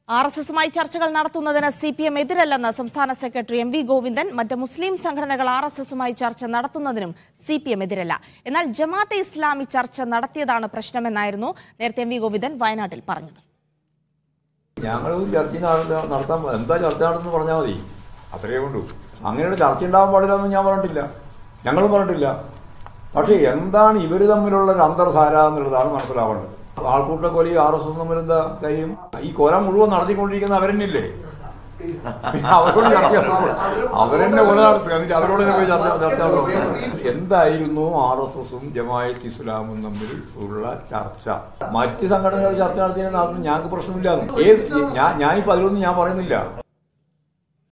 R S എസുമായി ചർച്ചകൾ നടത്തുന്നതിന് C P M എതിരല്ലെന്ന് സംസ്ഥാന സെക്രട്ടറി എം വി ഗോവിന്ദൻ മറ്റ് മുസ്ലിം സംഘടനകൾ ആർ എസ് എസുമായി ചർച്ച നടത്തുന്നതിനും സി പി എം എതിരല്ല എന്നാൽ ജമാഅത്തെ ഇസ്ലാമി ചർച്ച നടത്തിയതാണ് പ്രശ്നമെന്നായിരുന്നു നേരത്തെ എം വി ഗോവിന്ദൻ വയനാട്ടിൽ പറഞ്ഞത് ഞങ്ങൾ ചർച്ച നടത്ത- നടത്താൻ എന്താ ചർച്ച നടത്തുന്നു പറഞ്ഞാൽ മതി അത്രയേ ഉള്ളൂ അങ്ങനെയുള്ള ചർച്ച ഉണ്ടാകാൻ പാടില്ല എന്ന് ഞാൻ പറഞ്ഞിട്ടില്ല ഞങ്ങളും പറഞ്ഞിട്ടില്ല പക്ഷേ എന്താണ് ഇവർ തമ്മിലുള്ള ഒരു അന്തർധാര എന്നുള്ളതാണ് മനസ്സിലാവേണ്ടത് ആൾക്കൂട്ട കൊലി ആർ എസ് എസ് തമ്മിലെന്താ കാര്യം ഈ കൊല മുഴുവൻ നടത്തിക്കൊണ്ടിരിക്കുന്ന അവരെന്നില്ലേ പിന്നെ അവരോട് ചർച്ച നടത്തുമ്പോൾ അവരെന്നെ കൊല നടത്തുക എന്നിട്ട് അവരോട് തന്നെ പോയി ചർച്ച ചർച്ച നടത്തുക എന്തായിരുന്നു ആർ എസ് എസും ജമായത്ത് ഇസ്ലാമും തമ്മിൽ ഉള്ള ചർച്ച മറ്റ് സംഘടനകൾ ചർച്ച നടത്തിയതിനകത്ത് ഞങ്ങൾക്ക് പ്രശ്നമില്ല ഏത് ഞാൻ ഞാനിപ്പോൾ അതിലൊന്നും ഞാൻ പറയുന്നില്ല